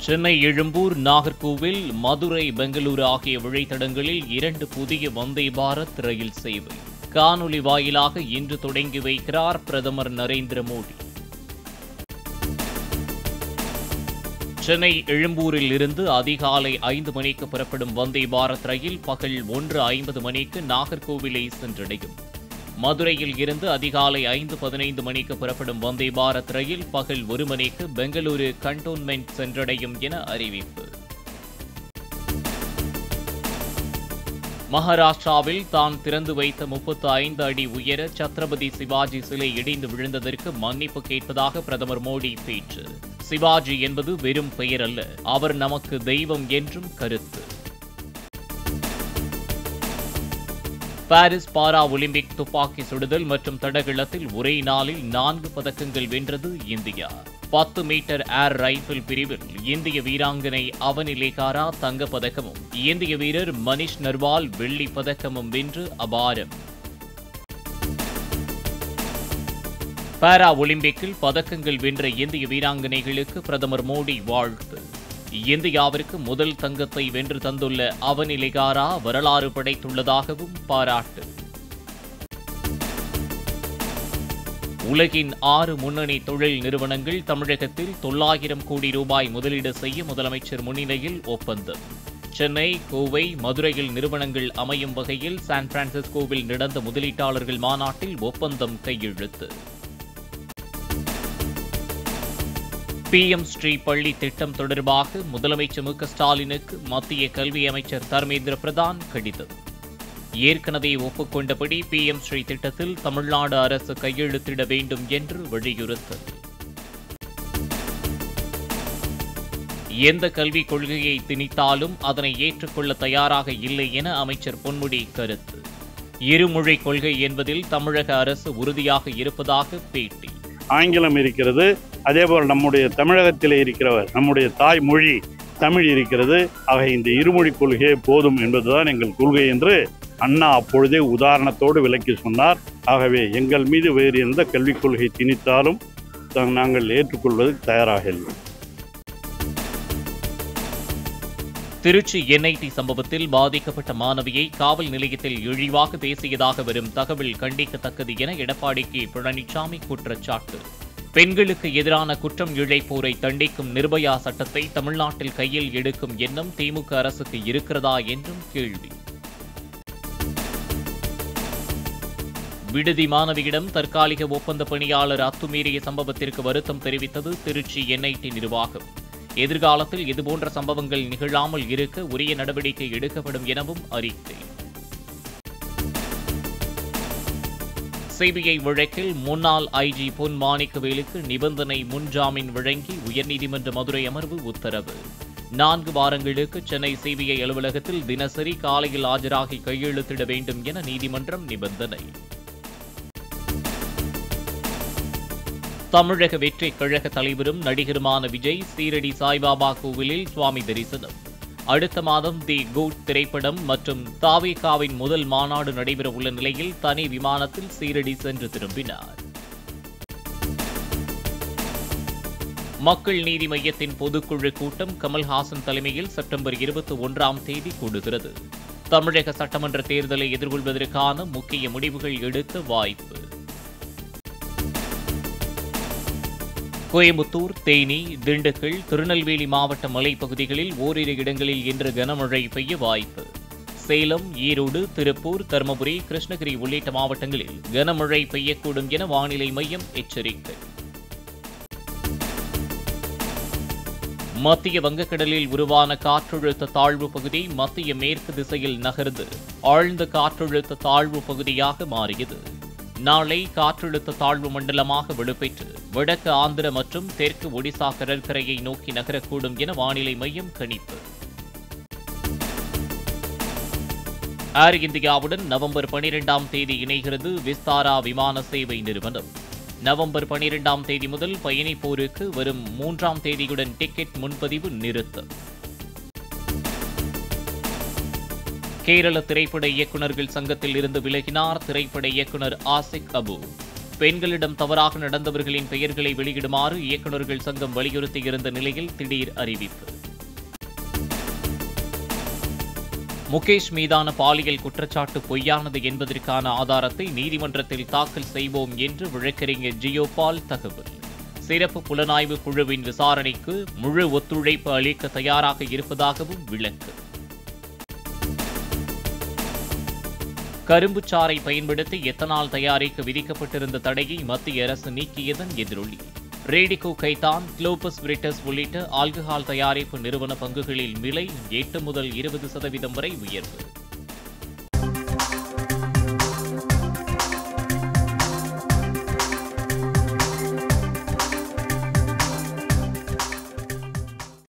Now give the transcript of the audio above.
சென்னை எழும்பூர் நாகர்கோவில் மதுரை பெங்களூரு ஆகிய வழித்தடங்களில் இரண்டு புதிய வந்தே பாரத் ரயில் சேவை காணொலி வாயிலாக இன்று தொடங்கி வைக்கிறார் பிரதமர் நரேந்திர மோடி சென்னை எழும்பூரில் இருந்து அதிகாலை ஐந்து மணிக்கு புறப்படும் வந்தே பாரத் ரயில் பகல் ஒன்று ஐம்பது மணிக்கு நாகர்கோவிலை சென்றடையும் மதுரையில் இருந்து அதிகாலை ஐந்து பதினைந்து மணிக்கு புறப்படும் வந்தே பாரத் ரயில் பகல் ஒரு மணிக்கு பெங்களூரு கண்டோன்மெண்ட் சென்றடையும் என அறிவிப்பு மகாராஷ்டிராவில் தான் திறந்து வைத்த முப்பத்து ஐந்து அடி உயர சத்ரபதி சிவாஜி சிலை இடிந்து விழுந்ததற்கு மன்னிப்பு கேட்பதாக பிரதமர் மோடி பேச்சு சிவாஜி என்பது வெறும் பெயர் அல்ல அவர் நமக்கு தெய்வம் என்றும் கருத்து பாரிஸ் பாரா ஒலிம்பிக் துப்பாக்கி சுடுதல் மற்றும் தடகளத்தில் ஒரே நாளில் நான்கு பதக்கங்கள் வென்றது இந்தியா பத்து மீட்டர் ஏர் ரைபிள் பிரிவில் இந்திய வீராங்கனை அவனி லேகாரா தங்கப் பதக்கமும் இந்திய வீரர் மனிஷ் நர்வால் வெள்ளிப் பதக்கமும் வென்று அபாரம் பாரா ஒலிம்பிக்கில் பதக்கங்கள் வென்ற இந்திய வீராங்கனைகளுக்கு பிரதமர் மோடி வாழ்த்து இந்தியாவிற்கு முதல் தங்கத்தை வென்று தந்துள்ள அவனி லிகாரா வரலாறு படைத்துள்ளதாகவும் பாராட்டு உலகின் ஆறு முன்னணி தொழில் நிறுவனங்கள் தமிழகத்தில் தொள்ளாயிரம் கோடி ரூபாய் முதலீடு செய்ய முதலமைச்சர் முன்னிலையில் ஒப்பந்தம் சென்னை கோவை மதுரையில் நிறுவனங்கள் அமையும் வகையில் சான் பிரான்சிஸ்கோவில் நடந்த முதலீட்டாளர்கள் மாநாட்டில் ஒப்பந்தம் கையெழுத்து பிஎம் ஸ்ரீ பள்ளி திட்டம் தொடர்பாக முதலமைச்சர் மு க ஸ்டாலினுக்கு மத்திய கல்வி அமைச்சர் தர்மேந்திர பிரதான் கடிதம் ஏற்கனவே ஒப்புக்கொண்டபடி பிஎம் ஸ்ரீ திட்டத்தில் தமிழ்நாடு அரசு கையெழுத்திட வேண்டும் என்று வலியுறுத்தல் எந்த கல்விக் கொள்கையை திணித்தாலும் அதனை ஏற்றுக்கொள்ள தயாராக இல்லை என அமைச்சர் பொன்முடி கருத்து இருமொழி கொள்கை என்பதில் தமிழக அரசு உறுதியாக இருப்பதாக பேட்டி ஆங்கிலம் இருக்கிறது அதேபோல் நம்முடைய தமிழகத்தில் இருக்கிறவர் நம்முடைய தாய்மொழி தமிழ் இருக்கிறது ஆக இந்த இருமொழி கொள்கையே போதும் என்பதுதான் எங்கள் கொள்கை என்று அண்ணா அப்பொழுதே உதாரணத்தோடு விளக்கி சொன்னார் ஆகவே எங்கள் மீது வேறு எந்த கல்விக் கொள்கை திணித்தாலும் த- நாங்கள் ஏற்றுக்கொள்வதற்கு தயாராக இல்லை திருச்சி என்ஐடி சம்பவத்தில் பாதிக்கப்பட்ட மாணவியை காவல் நிலையத்தில் இழிவாக பேசியதாக வரும் தகவல் கண்டிக்கத்தக்கது என எடப்பாடி கே பழனிசாமி குற்றச்சாட்டு பெண்களுக்கு எதிரான குற்றம் இழைப்போரை தண்டிக்கும் நிர்பயா சட்டத்தை தமிழ்நாட்டில் கையில் எடுக்கும் எண்ணம் திமுக அரசுக்கு இருக்கிறதா என்றும் கேள்வி விடுதி மாணவியிடம் தற்காலிக ஒப்பந்த பணியாளர் அத்துமீறிய சம்பவத்திற்கு வருத்தம் தெரிவித்தது திருச்சி என்ஐடி நிர்வாகம் எதிர்காலத்தில் இதுபோன்ற சம்பவங்கள் நிகழாமல் இருக்க உரிய நடவடிக்கை எடுக்கப்படும் எனவும் அறிக்கை சிபிஐ வழக்கில் முன்னாள் ஐஜி பொன் மாணிக்கவேலுக்கு நிபந்தனை முன்ஜாமீன் வழங்கி உயர்நீதிமன்ற மதுரை அமர்வு உத்தரவு நான்கு வாரங்களுக்கு சென்னை சிபிஐ அலுவலகத்தில் தினசரி காலையில் ஆஜராகி கையெழுத்திட வேண்டும் என நீதிமன்றம் நிபந்தனை தமிழக வெற்றி கழக தலைவரும் நடிகருமான விஜய் சீரடி சாய்பாபா கோவிலில் சுவாமி தரிசனம் அடுத்த மாதம் தி கூட் திரைப்படம் மற்றும் தாவேகாவின் முதல் மாநாடு நடைபெற உள்ள நிலையில் தனி விமானத்தில் சீரடி சென்று திரும்பினார் மக்கள் நீதி மய்யத்தின் பொதுக்குழு கூட்டம் கமல்ஹாசன் தலைமையில் செப்டம்பர் இருபத்தி ஒன்றாம் தேதி கூடுகிறது தமிழக சட்டமன்ற தேர்தலை எதிர்கொள்வதற்கான முக்கிய முடிவுகள் எடுக்க வாய்ப்பு கோயம்புத்தூர் தேனி திண்டுக்கல் திருநெல்வேலி மாவட்ட மலைப்பகுதிகளில் ஓரிரு இடங்களில் இன்று கனமழை பெய்ய வாய்ப்பு சேலம் ஈரோடு திருப்பூர் தருமபுரி கிருஷ்ணகிரி உள்ளிட்ட மாவட்டங்களில் கனமழை பெய்யக்கூடும் என வானிலை மையம் எச்சரிக்கை மத்திய வங்கக்கடலில் உருவான காற்றழுத்த தாழ்வு பகுதி மத்திய மேற்கு திசையில் நகர்ந்து ஆழ்ந்த காற்றழுத்த தாழ்வு பகுதியாக மாறியது நாளை காற்றழுத்த தாழ்வு மண்டலமாக வலுப்பெற்று வடக்கு ஆந்திர மற்றும் தெற்கு ஒடிசா கடற்கரையை நோக்கி நகரக்கூடும் என வானிலை மையம் கணிப்பு ஏர் இந்தியாவுடன் நவம்பர் பனிரெண்டாம் தேதி இணைகிறது விஸ்தாரா விமான சேவை நிறுவனம் நவம்பர் பனிரெண்டாம் தேதி முதல் பயணிப்போருக்கு வரும் மூன்றாம் தேதியுடன் டிக்கெட் முன்பதிவு நிறுத்தம் கேரள திரைப்பட இயக்குநர்கள் சங்கத்தில் இருந்து விலகினார் திரைப்பட இயக்குனர் ஆசிக் அபு பெண்களிடம் தவறாக நடந்தவர்களின் பெயர்களை வெளியிடுமாறு இயக்குநர்கள் சங்கம் வலியுறுத்தியிருந்த நிலையில் திடீர் அறிவிப்பு முகேஷ் மீதான பாலியல் குற்றச்சாட்டு பொய்யானது என்பதற்கான ஆதாரத்தை நீதிமன்றத்தில் தாக்கல் செய்வோம் என்று வழக்கறிஞர் ஜியோபால் தகவல் சிறப்பு புலனாய்வு குழுவின் விசாரணைக்கு முழு ஒத்துழைப்பு அளிக்க தயாராக இருப்பதாகவும் விளக்கு கரும்புச்சாறை பயன்படுத்தி எத்தனால் தயாரிக்க விதிக்கப்பட்டிருந்த தடையை மத்திய அரசு நீக்கியதன் எதிரொலி ரேடிகோ கைதான் குளோபஸ் பிரிட்டஸ் உள்ளிட்ட ஆல்கஹால் தயாரிப்பு நிறுவன பங்குகளில் விலை எட்டு முதல் இருபது சதவீதம் வரை உயர்வு